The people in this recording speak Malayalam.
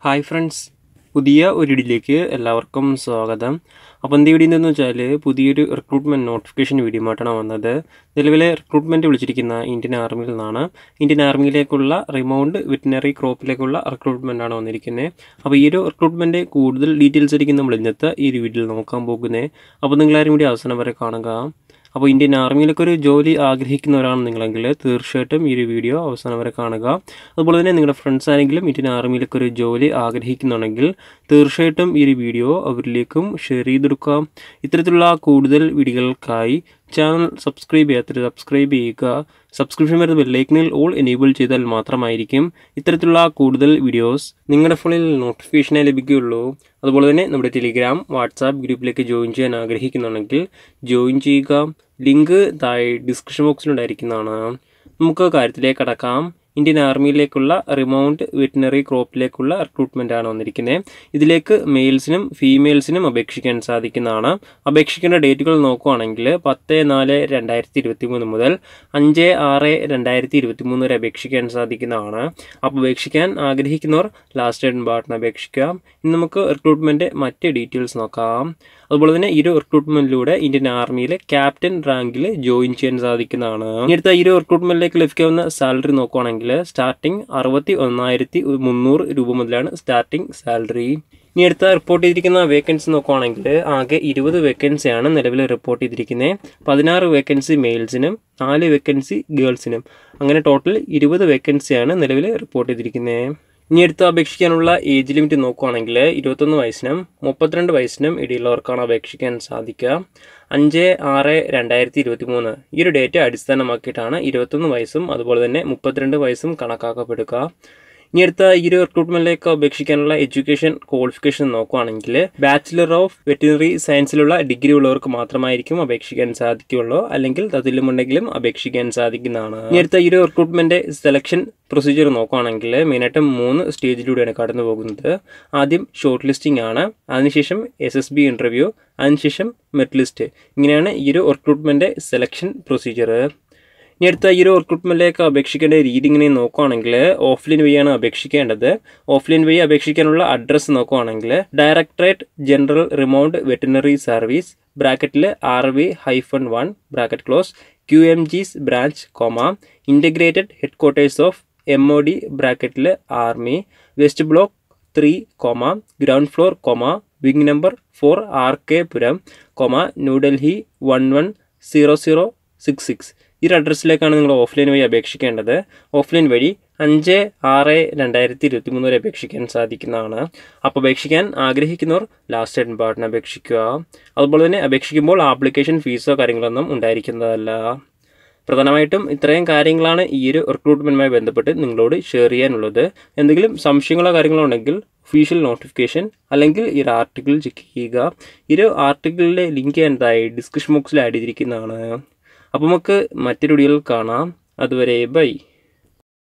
ഹായ് ഫ്രണ്ട്സ് പുതിയ ഒരു ഇടിലേക്ക് എല്ലാവർക്കും സ്വാഗതം അപ്പോൾ എന്ത് വീഡിയോ എന്ന് വെച്ചാൽ പുതിയൊരു റിക്രൂട്ട്മെൻറ്റ് നോട്ടിഫിക്കേഷൻ വീഡിയോ ആയിട്ടാണ് വന്നത് നിലവിലെ റിക്രൂട്ട്മെൻറ്റ് വിളിച്ചിരിക്കുന്ന ഇന്ത്യൻ ആർമിയിൽ നിന്നാണ് ഇന്ത്യൻ ആർമിയിലേക്കുള്ള റിമൗണ്ട് വെറ്റിനറി ക്രോപ്പിലേക്കുള്ള റിക്രൂട്ട്മെൻ്റ് ആണ് വന്നിരിക്കുന്നത് അപ്പോൾ ഈ ഒരു റിക്രൂട്ട്മെൻറ്റ് കൂടുതൽ ഡീറ്റെയിൽസ് ആയിരിക്കും നമ്മൾ ഇന്നത്തെ ഈ ഒരു വീഡിയോയിൽ നോക്കാൻ പോകുന്നത് അപ്പോൾ നിങ്ങളാരും കൂടി അവസാനം വരെ കാണുക അപ്പോൾ ഇന്ത്യൻ ആർമിയിലൊക്കെ ഒരു ജോലി ആഗ്രഹിക്കുന്നവരാണ് നിങ്ങളെങ്കിൽ തീർച്ചയായിട്ടും ഈ ഒരു വീഡിയോ അവസാനം വരെ കാണുക അതുപോലെ തന്നെ നിങ്ങളുടെ ഫ്രണ്ട്സ് ആരെങ്കിലും ഇന്ത്യൻ ആർമിയിലൊക്കെ ഒരു ജോലി ആഗ്രഹിക്കുന്നുണ്ടെങ്കിൽ തീർച്ചയായിട്ടും ഈ ഒരു വീഡിയോ അവരിലേക്കും ഷെയർ ചെയ്തെടുക്കാം ഇത്തരത്തിലുള്ള കൂടുതൽ വീഡിയോകൾക്കായി ചാനൽ സബ്സ്ക്രൈബ് ചെയ്യാത്തത് സബ്സ്ക്രൈബ് ചെയ്യുക സബ്സ്ക്രിപ്ഷൻ വരുന്ന ബെല്ലൈക്കനിൽ ഓൾ എനേബിൾ ചെയ്താൽ മാത്രമായിരിക്കും ഇത്തരത്തിലുള്ള കൂടുതൽ വീഡിയോസ് നിങ്ങളുടെ ഫോണിൽ നോട്ടിഫിക്കേഷനായി ലഭിക്കുകയുള്ളൂ അതുപോലെ തന്നെ നമ്മുടെ ടെലിഗ്രാം വാട്സാപ്പ് ഗ്രൂപ്പിലേക്ക് ജോയിൻ ചെയ്യാൻ ആഗ്രഹിക്കുന്നുണ്ടെങ്കിൽ ജോയിൻ ചെയ്യുക ലിങ്ക് താഴെ ഡിസ്ക്രിപ്ഷൻ ബോക്സിലുണ്ടായിരിക്കുന്നതാണ് നമുക്ക് കാര്യത്തിലേക്ക് കടക്കാം ഇന്ത്യൻ ആർമിയിലേക്കുള്ള റിമൗണ്ട് വെറ്റിനറി ക്രോപ്പിലേക്കുള്ള റിക്രൂട്ട്മെൻ്റ് ആണ് വന്നിരിക്കുന്നത് ഇതിലേക്ക് മെയിൽസിനും ഫീമെയിൽസിനും അപേക്ഷിക്കാൻ സാധിക്കുന്നതാണ് അപേക്ഷിക്കേണ്ട ഡേറ്റുകൾ നോക്കുകയാണെങ്കിൽ പത്ത് നാല് രണ്ടായിരത്തി ഇരുപത്തി മൂന്ന് മുതൽ അഞ്ച് ആറ് രണ്ടായിരത്തി ഇരുപത്തി മൂന്ന് വരെ അപേക്ഷിക്കാൻ സാധിക്കുന്നതാണ് അപ്പോൾ അപേക്ഷിക്കാൻ ആഗ്രഹിക്കുന്നവർ ലാസ്റ്റ് ഡേറ്റ് ബാട്ടിന് അപേക്ഷിക്കാം ഇനി നമുക്ക് റിക്രൂട്ട്മെൻറ്റ് മറ്റ് ഡീറ്റെയിൽസ് നോക്കാം അതുപോലെ തന്നെ ഈ ഒരു റിക്രൂട്ട്മെന്റിലൂടെ ഇന്ത്യൻ ആർമിയിൽ ക്യാപ്റ്റൻ റാങ്കിൽ ജോയിൻ ചെയ്യാൻ സാധിക്കുന്നതാണ് ഇനി അടുത്ത ഈ ഒരു റിക്രൂട്ട്മെന്റിലേക്ക് ലഭിക്കാവുന്ന സാലറി നോക്കുകയാണെങ്കിൽ സ്റ്റാർട്ടിംഗ് അറുപത്തി ഒന്നായിരത്തി മുന്നൂറ് രൂപ മുതലാണ് സ്റ്റാർട്ടിംഗ് സാലറി ഇനി അടുത്ത റിപ്പോർട്ട് ചെയ്തിരിക്കുന്ന വേക്കൻസി നോക്കുകയാണെങ്കിൽ ആകെ ഇരുപത് വേക്കൻസിയാണ് നിലവിൽ റിപ്പോർട്ട് ചെയ്തിരിക്കുന്നത് പതിനാറ് വേക്കൻസി മെയിൽസിനും നാല് വേക്കൻസി ഗേൾസിനും അങ്ങനെ ടോട്ടൽ ഇരുപത് വേക്കൻസിയാണ് നിലവിൽ റിപ്പോർട്ട് ചെയ്തിരിക്കുന്നത് ഇനി അടുത്ത് അപേക്ഷിക്കാനുള്ള ഏജ് ലിമിറ്റ് നോക്കുകയാണെങ്കിൽ ഇരുപത്തൊന്ന് വയസ്സിനും മുപ്പത്തിരണ്ട് വയസ്സിനും ഇടയിലുള്ളവർക്കാണ് അപേക്ഷിക്കാൻ സാധിക്കുക അഞ്ച് ആറ് രണ്ടായിരത്തി ഇരുപത്തി മൂന്ന് ഈ ഒരു ഡേറ്റ് അടിസ്ഥാനമാക്കിയിട്ടാണ് ഇരുപത്തൊന്ന് വയസ്സും അതുപോലെ തന്നെ മുപ്പത്തിരണ്ട് വയസ്സും കണക്കാക്കപ്പെടുക ഇനി അടുത്ത ഈ ഒരു റിക്രൂട്ട്മെന്റിലേക്ക് അപേക്ഷിക്കാനുള്ള എഡ്യൂക്കേഷൻ ക്വാളിഫിക്കേഷൻ നോക്കുകയാണെങ്കിൽ ബാച്ചിലർ ഓഫ് വെറ്റിനറി സയൻസിലുള്ള ഡിഗ്രി ഉള്ളവർക്ക് മാത്രമായിരിക്കും അപേക്ഷിക്കാൻ സാധിക്കുകയുള്ളൂ അല്ലെങ്കിൽ തതുല്യമുണ്ടെങ്കിലും അപേക്ഷിക്കാൻ സാധിക്കുന്നതാണ് ഇനി അടുത്ത ഈ ഒരു റിക്രൂട്ട്മെന്റ് സെലക്ഷൻ പ്രൊസീജിയർ നോക്കുകയാണെങ്കിൽ മെയിനായിട്ടും മൂന്ന് സ്റ്റേജിലൂടെയാണ് കടന്നു പോകുന്നത് ആദ്യം ഷോർട്ട് ലിസ്റ്റിംഗ് ആണ് അതിനുശേഷം എസ് എസ് ബി ഇൻ്റർവ്യൂ അതിനുശേഷം മെറിറ്റ് ലിസ്റ്റ് ഇങ്ങനെയാണ് ഈ ഒരു റിക്രൂട്ട്മെന്റ് സെലക്ഷൻ പ്രൊസീജിയർ ഇനി അടുത്ത ഈ ഒരു റിക്രൂട്ട്മെൻറ്റിലേക്ക് അപേക്ഷിക്കേണ്ട രീതി ഇങ്ങനെ നോക്കുകയാണെങ്കിൽ ഓഫ്ലൈൻ വഴിയാണ് അപേക്ഷിക്കേണ്ടത് ഓഫ്ലൈൻ വഴി അപേക്ഷിക്കാനുള്ള അഡ്രസ്സ് നോക്കുകയാണെങ്കിൽ directorate general remount veterinary service ബ്രാക്കറ്റിൽ R V hyphen one bracket close Q M G's branch comma integrated head quarters of M O D ബ്രാക്കറ്റിൽ army west block three comma ground floor comma wing number four R K Puram comma New Delhi one one zero zero six six ഈ ഒരു അഡ്രസ്സിലേക്കാണ് നിങ്ങൾ ഓഫ്ലൈൻ വഴി അപേക്ഷിക്കേണ്ടത് ഓഫ്ലൈൻ വഴി അഞ്ച് ആറ് രണ്ടായിരത്തി ഇരുപത്തി മൂന്ന് വരെ അപേക്ഷിക്കാൻ സാധിക്കുന്നതാണ് അപ്പോൾ അപേക്ഷിക്കാൻ ആഗ്രഹിക്കുന്നവർ ലാസ്റ്റ് ഡേറ്റ് പാർട്ടിന് അപേക്ഷിക്കുക അതുപോലെ തന്നെ അപേക്ഷിക്കുമ്പോൾ ആപ്ലിക്കേഷൻ ഫീസോ കാര്യങ്ങളൊന്നും ഉണ്ടായിരിക്കുന്നതല്ല പ്രധാനമായിട്ടും ഇത്രയും കാര്യങ്ങളാണ് ഈ ഒരു റിക്രൂട്ട്മെൻറ്റുമായി ബന്ധപ്പെട്ട് നിങ്ങളോട് ഷെയർ ചെയ്യാനുള്ളത് എന്തെങ്കിലും സംശയങ്ങളോ കാര്യങ്ങളോ ഉണ്ടെങ്കിൽ ഒഫീഷ്യൽ നോട്ടിഫിക്കേഷൻ അല്ലെങ്കിൽ ഈ ഒരു ആർട്ടിക്കിൾ ചെക്ക് ചെയ്യുക ഈ ഒരു ആർട്ടിക്കിളിൻ്റെ ലിങ്ക് എന്തായി ഡിസ്ക്രിപ്ഷൻ ബോക്സിൽ ആഡ് ചെയ്തിരിക്കുന്നതാണ് അപ്പോൾ നമുക്ക് മറ്റൊരു വീഡിയോയിൽ കാണാം അതുവരെ ബൈ